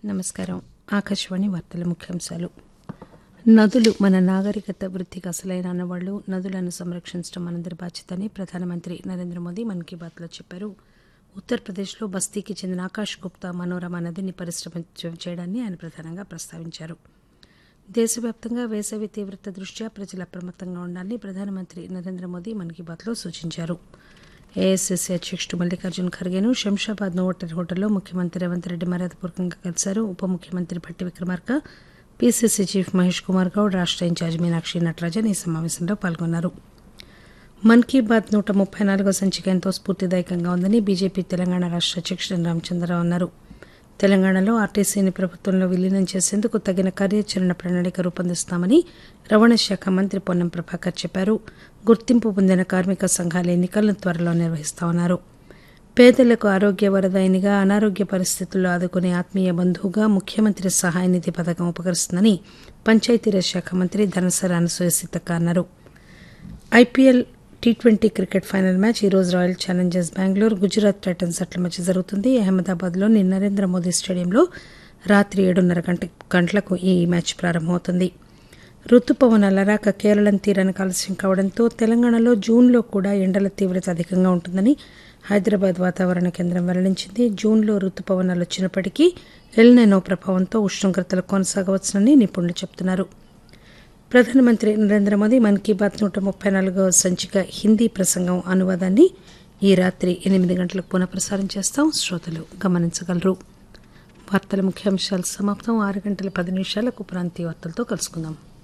నమస్కారం ఆకాశవాణి వార్తల ముఖ్యాంశాలు నదులు మన నాగరికత వృద్ధికి అసలైన అన్నవాళ్లు నదులను సంరక్షించడం మనందరి బాధ్యత అని ప్రధానమంత్రి నరేంద్ర మోదీ మన్ కీ బాత్లో చెప్పారు ఉత్తరప్రదేశ్లో బస్తీకి చెందిన ఆకాష్ గుప్తా మనోరమ నదిని పరిశ్రమ చేయడాన్ని ఆయన ప్రధానంగా ప్రస్తావించారు దేశవ్యాప్తంగా వేసవి తీవ్రత దృష్ట్యా ప్రజలు అప్రమత్తంగా ఉండాలని ప్రధానమంత్రి నరేంద్ర మోదీ మన్ కీ బాత్లో సూచించారు ఏఐసిసి అధ్యక్షుడు మల్లికార్జున్ ఖర్గేను శంషాబాద్ నోవోటల్ హోటల్లో ముఖ్యమంత్రి రేవంత్ రెడ్డి మర్యాదపూర్వకంగా కలిశారు ఉప ముఖ్యమంత్రి భట్టి విక్రమార్క పీసీసీ చీఫ్ మహేష్ కుమార్ గౌడ్ రాష్ట ఇన్ఛార్జ్ మీనాక్షి నటరాజన్ ఈ సమావేశంలో పాల్గొన్నారు మన్ కీ బాత్ నూట ముప్పై నాలుగో సంచిక ఎంతో స్ఫూర్తిదాయకంగా ఉందని బీజేపీ తెలంగాణ రాష్ట అధ్యక్షుడు రామచంద్రరావు అన్నారు తెలంగాణలో ఆర్టీసీని ప్రభుత్వంలో విలీనం చేసేందుకు తగిన కార్యాచరణ ప్రణాళిక రూపొందిస్తామని రవాణా శాఖ మంత్రి పొన్నం ప్రభాకర్ చెప్పారు గుర్తింపు పొందిన కార్మిక సంఘాల ఎన్నికలను త్వరలో నిర్వహిస్తామన్నారు పేదలకు ఆరోగ్య వరదాయినిగా అనారోగ్య పరిస్థితుల్లో ఆదుకునే ఆత్మీయ బంధువుగా ముఖ్యమంత్రి సహాయ నిధి పథకం ఉపకరిస్తుందని పంచాయతీరాజ్ శాఖ మంత్రి ధనసరి అనసూయ సీతక్క అన్నారు IPL T twenty cricket final match ఈరోజు royal challengers Bengaluru Gujarat titans జట్ల మధ్య జరుగుతుంది అహ్మదాబాద్లోని నరేంద్ర మోదీ స్టేడియంలో రాత్రి ఏడున్నర గంట గంటలకు ఈ మ్యాచ్ ప్రారంభమవుతుంది రుతుపవనాల రాక కేరళం తీరానికి ఆలస్యం కావడంతో తెలంగాణలో జూన్లో కూడా ఎండల తీవ్రత అధికంగా ఉంటుందని హైదరాబాద్ వాతావరణ కేంద్రం వెల్లడించింది జూన్లో రుతుపవనాలు వచ్చినప్పటికీ ఎల్నెనో ప్రభావంతో ఉష్ణోగ్రతలు కొనసాగవచ్చునని నిపుణులు చెబుతున్నారు ప్రధానమంత్రి నరేంద్ర మోదీ మన్ కీ బాత్ నూట ముప్పై నాలుగవ సంచిక హిందీ ప్రసంగం అనువాదాన్ని ఈ రాత్రి ఎనిమిది గంటలకు పునఃప్రసారం చేస్తాం శ్రోతలు గమనించగలరు వార్తల ముఖ్యాంశాలు సమాప్తం ఆరు గంటల పది నిమిషాలకు ప్రాంతీయ వార్తలతో కలుసుకుందాం